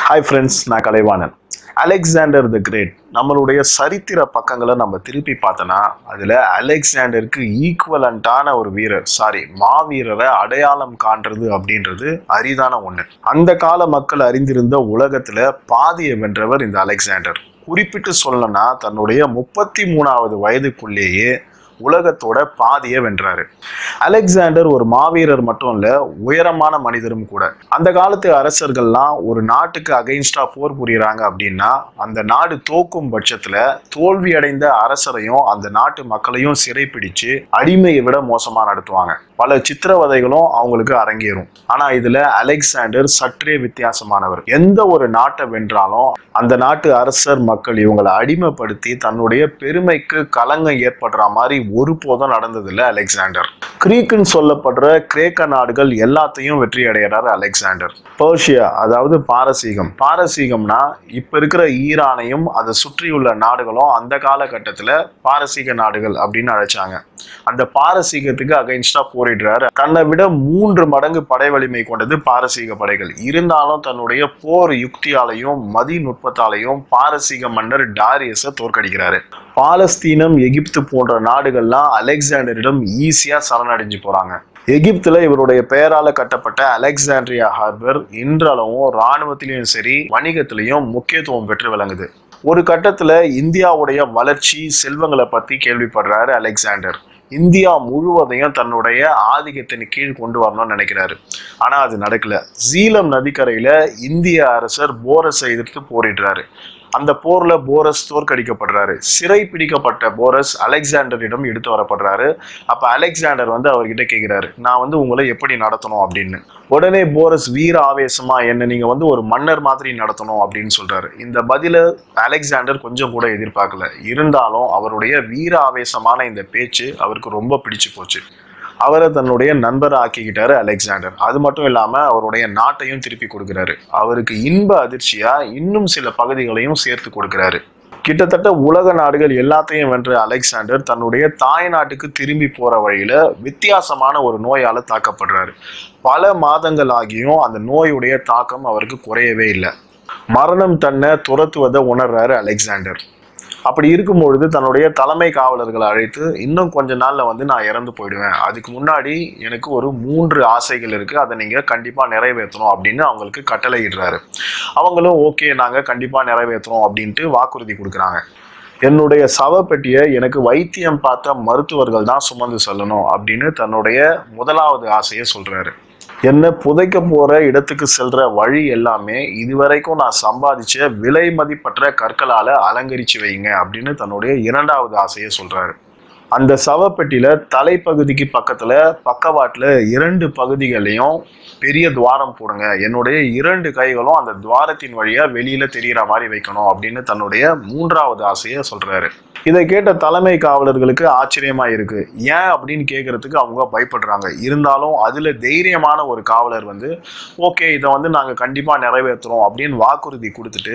hi friends நான் Kalaivanan Alexander the great நம்மளுடைய சரித்திர பக்கங்களை நம்ம திருப்பி பார்த்தோன்னா அதில் அலெக்சாண்டருக்கு ஈக்குவலண்ட்டான ஒரு வீரர் சாரி மாவீரரை அடையாளம் காண்றது அப்படின்றது அரிதான ஒன்று அந்த கால மக்கள் அறிந்திருந்த உலகத்தில் பாதியை வென்றவர் இந்த அலெக்சாண்டர் குறிப்பிட்டு சொல்லணும்னா தன்னுடைய முப்பத்தி மூணாவது வயதுக்குள்ளேயே உலகத்தோட பாதியை வென்றாரு அலெக்சாண்டர் ஒரு மாவீரர் மட்டும் இல்ல உயரமான மனிதரும் கூட அந்த காலத்து அரசர்கள்லாம் ஒரு நாட்டுக்கு அகைன்ஸ்டா போர் புரியுறாங்க அப்படின்னா அந்த நாடு தோக்கும் பட்சத்துல தோல்வி அடைந்த அரசரையும் அந்த நாட்டு மக்களையும் சிறைப்பிடிச்சு அடிமையை விட மோசமா நடத்துவாங்க பல சித்திரவதைகளும் அவங்களுக்கு அரங்கேறும் ஆனா இதுல அலெக்சாண்டர் சற்றே வித்தியாசமானவர் எந்த ஒரு நாட்டை வென்றாலும் அந்த நாட்டு அரசர் மக்கள் இவங்களை அடிமைப்படுத்தி தன்னுடைய பெருமைக்கு களங்கம் ஏற்படுற மாதிரி ஒருபோதும் நடந்ததில்லை அலெக்சாண்டர் கிரீக்குன்னு சொல்லப்படுற கிரேக்க நாடுகள் எல்லாத்தையும் வெற்றி அடைகிறார் அலெக்சாண்டர் பர்ஷியா அதாவது பாரசீகம் பாரசீகம்னா இப்ப இருக்கிற ஈரானையும் அதை சுற்றியுள்ள நாடுகளும் அந்த காலகட்டத்துல பாரசீக நாடுகள் அப்படின்னு அழைச்சாங்க அந்த பாரசீகத்துக்கு அகைன்ஸ்டா போரிடுறாரு தன்னை விட மூன்று மடங்கு படை வலிமை கொண்டது பாரசீக படைகள் இருந்தாலும் தன்னுடைய போர் யுக்தியாலையும் மதி நுட்பத்தாலையும் பாரசீக மன்னர் டாரியஸை தோற்கடிக்கிறாரு பாலஸ்தீனம் எகிப்து போன்ற நாடுகள்லாம் அலெக்சாண்டரிடம் ஈஸியா சரணடைஞ்சு போறாங்க எகிப்துல இவருடைய பெயரால கட்டப்பட்ட அலெக்சாண்ட்ரியா ஹார்பர் இன்றளவும் இராணுவத்திலையும் சரி வணிகத்திலையும் முக்கியத்துவம் பெற்று விளங்குது ஒரு கட்டத்துல இந்தியாவுடைய வளர்ச்சி செல்வங்களை பத்தி கேள்விப்படுறாரு அலெக்சாண்டர் இந்தியா முழுவதையும் தன்னுடைய ஆதிக்கத்தின் கீழ் கொண்டு வரணும்னு நினைக்கிறாரு ஆனா அது நடக்கல சீலம் நதிக்கரையில இந்திய அரசர் போரஸை எதிர்த்து போரிடுறாரு அந்த போர்ல போரஸ் தோற்கடிக்கப்படுறாரு சிறை பிடிக்கப்பட்ட போரஸ் அலெக்சாண்டரிடம் எடுத்து வரப்படுறாரு அப்ப அலெக்சாண்டர் வந்து அவர்கிட்ட கேட்கிறாரு நான் வந்து உங்களை எப்படி நடத்தணும் அப்படின்னு உடனே போரஸ் வீர ஆவேசமா என்ன நீங்க வந்து ஒரு மன்னர் மாதிரி நடத்தணும் அப்படின்னு சொல்றாரு இந்த பதில அலெக்சாண்டர் கொஞ்சம் கூட எதிர்பார்க்கல இருந்தாலும் அவருடைய வீர ஆவேசமான இந்த பேச்சு அவருக்கு ரொம்ப பிடிச்சு போச்சு அவரை தன்னுடைய நண்பரை ஆக்கிக்கிட்டாரு அலெக்சாண்டர் அது மட்டும் இல்லாம அவருடைய நாட்டையும் திருப்பி கொடுக்கிறாரு அவருக்கு இன்ப அதிர்ச்சியா இன்னும் சில பகுதிகளையும் சேர்த்து கொடுக்கிறாரு கிட்டத்தட்ட உலக நாடுகள் எல்லாத்தையும் வென்ற அலெக்சாண்டர் தன்னுடைய தாய் நாட்டுக்கு திரும்பி போற வழியில வித்தியாசமான ஒரு நோயால தாக்கப்படுறாரு பல மாதங்கள் ஆகியும் அந்த நோயுடைய தாக்கம் அவருக்கு குறையவே இல்லை மரணம் தன்னை துரத்துவதை உணர்றாரு அலெக்சாண்டர் அப்படி இருக்கும்பொழுது தன்னுடைய தலைமை காவலர்களை அழைத்து இன்னும் கொஞ்ச நாள்ல வந்து நான் இறந்து போயிடுவேன் அதுக்கு முன்னாடி எனக்கு ஒரு மூன்று ஆசைகள் இருக்கு அதை நீங்க கண்டிப்பா நிறைவேற்றணும் அப்படின்னு அவங்களுக்கு கட்டளை இடுறாரு அவங்களும் ஓகே நாங்க கண்டிப்பா நிறைவேற்றுறோம் அப்படின்ட்டு வாக்குறுதி கொடுக்குறாங்க என்னுடைய சவப்பெட்டியை எனக்கு வைத்தியம் பார்த்த மருத்துவர்கள் தான் சுமந்து செல்லணும் அப்படின்னு தன்னுடைய முதலாவது ஆசையை சொல்றாரு என்ன புதைக்க போற இடத்துக்கு செல்ற வழி எல்லாமே இதுவரைக்கும் நான் சம்பாதிச்ச விலை மதிப்பற்ற கற்களால அலங்கரிச்சு வைங்க அப்படின்னு தன்னுடைய இரண்டாவது ஆசையை சொல்றாரு அந்த சவப்பெட்டியில தலைப்பகுதிக்கு பக்கத்துல பக்கவாட்டுல இரண்டு பகுதிகளையும் பெரிய துவாரம் போடுங்க என்னுடைய இரண்டு கைகளும் அந்த துவாரத்தின் வழியா வெளியில தெரியற மாதிரி வைக்கணும் அப்படின்னு தன்னுடைய மூன்றாவது ஆசையை சொல்றாரு இதை கேட்ட தலைமை காவலர்களுக்கு ஆச்சரியமா இருக்கு ஏன் அப்படின்னு கேட்கறதுக்கு அவங்க பயப்படுறாங்க இருந்தாலும் அதுல தைரியமான ஒரு காவலர் வந்து ஓகே இதை வந்து நாங்க கண்டிப்பா நிறைவேற்றுறோம் அப்படின்னு வாக்குறுதி கொடுத்துட்டு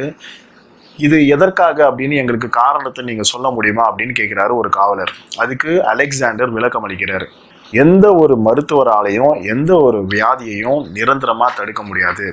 இது எதற்காக அப்படின்னு எங்களுக்கு காரணத்தை நீங்க சொல்ல முடியுமா அப்படின்னு கேட்கிறாரு ஒரு காவலர் அதுக்கு அலெக்சாண்டர் விளக்கம் அளிக்கிறாரு எந்த ஒரு மருத்துவராலையும் எந்த ஒரு வியாதியையும் நிரந்தரமா தடுக்க முடியாது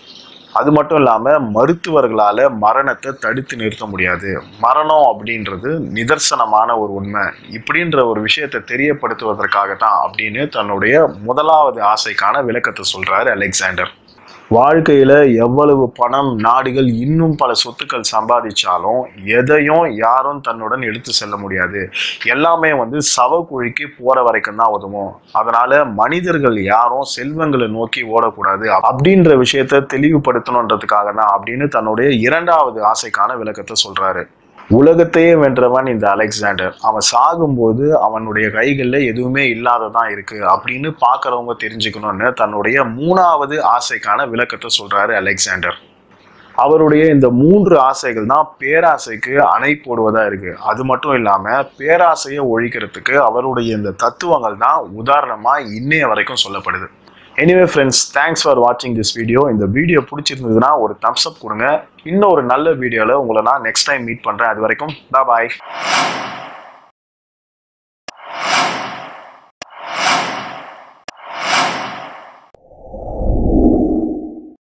அது மட்டும் இல்லாம மருத்துவர்களால மரணத்தை தடுத்து நிறுத்த முடியாது மரணம் அப்படின்றது நிதர்சனமான ஒரு உண்மை இப்படின்ற ஒரு விஷயத்தை தெரியப்படுத்துவதற்காக தான் அப்படின்னு தன்னுடைய முதலாவது ஆசைக்கான விளக்கத்தை சொல்றாரு அலெக்சாண்டர் வாழ்க்கையில எவ்வளவு பணம் நாடுகள் இன்னும் பல சொத்துக்கள் சம்பாதிச்சாலும் எதையும் யாரும் தன்னுடன் எடுத்து செல்ல முடியாது எல்லாமே வந்து சவக்குழிக்கு போற வரைக்கும் தான் உதவும் அதனால மனிதர்கள் யாரும் செல்வங்களை நோக்கி ஓடக்கூடாது அப்படின்ற விஷயத்த தெளிவுபடுத்தணுன்றதுக்காக தான் அப்படின்னு தன்னுடைய இரண்டாவது ஆசைக்கான விளக்கத்தை சொல்றாரு உலகத்தையே வென்றவன் இந்த அலெக்சாண்டர் அவன் சாகும்போது அவனுடைய கைகளில் எதுவுமே இல்லாததான் இருக்கு அப்படின்னு பார்க்குறவங்க தெரிஞ்சுக்கணும்னு தன்னுடைய மூணாவது ஆசைக்கான விளக்கத்தை சொல்றாரு அலெக்சாண்டர் அவருடைய இந்த மூன்று ஆசைகள் தான் பேராசைக்கு அணை போடுவதா இருக்கு அது மட்டும் இல்லாம பேராசையை ஒழிக்கிறதுக்கு அவருடைய இந்த தத்துவங்கள் தான் உதாரணமா இன்னைய வரைக்கும் சொல்லப்படுது எனிவே ஃப்ரெண்ட்ஸ் தேங்க்ஸ் ஃபார் வாட்சிங் திஸ் வீடியோ இந்த வீடியோ பிடிச்சிருந்ததுன்னா ஒரு தம்ஸ் அப் கொடுங்க இன்னும் ஒரு நல்ல வீடியோவில் உங்களை நான் நெக்ஸ்ட் டைம் மீட் பண்ணுறேன் அது வரைக்கும் பாய்